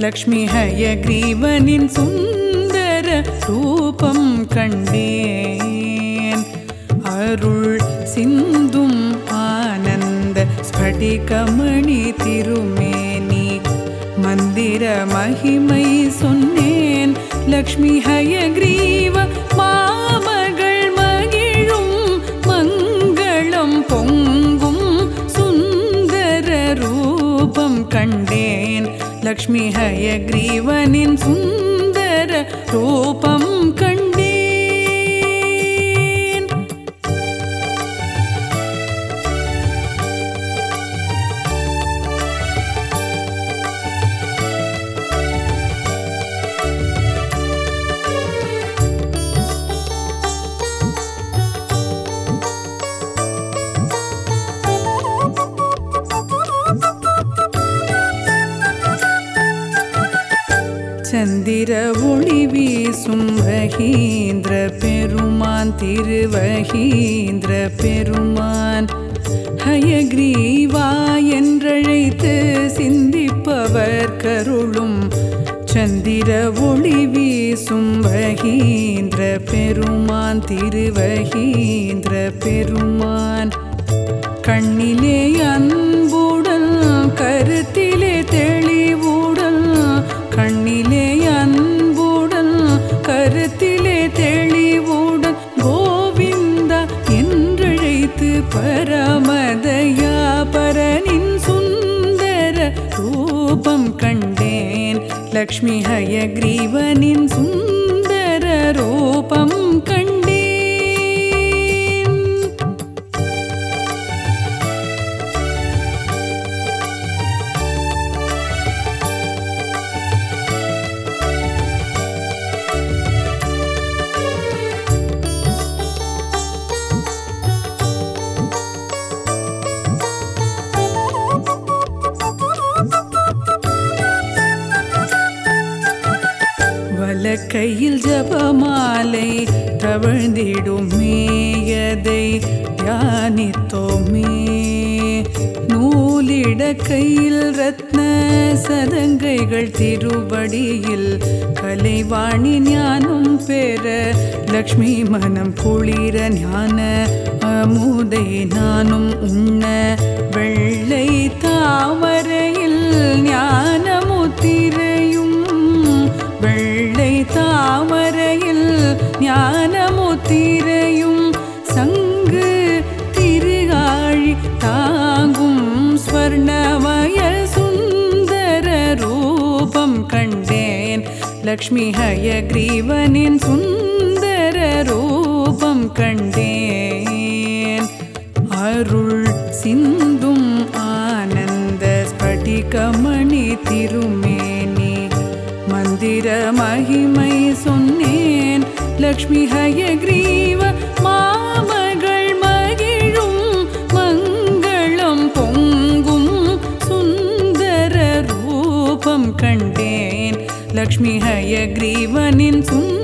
லக்ஷ்மி ஹயக்ரீவனின் சுந்தர ரூபம் கண்டேன் அருள் சிந்தும் ஆனந்த ஸ்படிகமணி திருமேனி மந்திர மகிமை சொன்னேன் லக்ஷ்மி ஹயக்ரீவ மாமகள் மகிழும் மங்களம் பொங்கும் சுந்தர ரூபம் கண்டேன் லக்ஷ்மி ஹயக்ரீவனின் சுந்தர ரூபம் கண்டேன் சந்திர ஒளி வீசும் வகீந்திர பெருமான் திருவகீந்திர பெருமான் ஹயக்ரீவா என்றழைத்து சிந்திப்பவர் கருளும் சந்திர ஒளி வீசும் வகீந்திர பெருமான் திருவகீந்திர பெருமான் கண்ணிலே அன்புடன் கருத்திலே தெளிவுடன் கண்ணிலே அன்புடன் கருத்திலே தெளிவுடன் கோவிந்தா என்றழைத்து பரமதயா பரனின் சுந்தர ரூபம் கண்டேன் லக்ஷ்மி ஹயக்ரீவனின் சுந்தர ரூபம் கண்டேன் வலக்கையில் ஜபமாலை தவழ்ந்திடும் மேயதை தியானித்தோமே நூலிட கையில் ரத்ன சதங்கைகள் திருவடியில் கலைவாணி ஞானம் பெற லக்ஷ்மி மனம் குளிர ஞான அமுதை நானும் உண்ண வெள்ளை தாமரையில் ஞானமுத்திரையும் வெள்ளை தாமரையில் ஞானமுத்திரையும் சங்கு திருகாழி தாங்கும் ஸ்வர்ணமய சுந்தர ரூபம் கண்டேன் லக்ஷ்மி ஹயக்ரீவனின் சுந்தர ரூபம் கண்டேன் அருள் சிந்தும் ஆனந்த ஸ்படிகமணி திருமேனி மந்திர மகிமை சொன்னேன் லக்ஷ்மி ஹயக்ரீவ மாமகள் மகிழும் மங்களம் பொங்கும் சுந்தர ரூபம் கண்டேன் லக்ஷ்மி ஹயக்ரீவனின் சுந்தர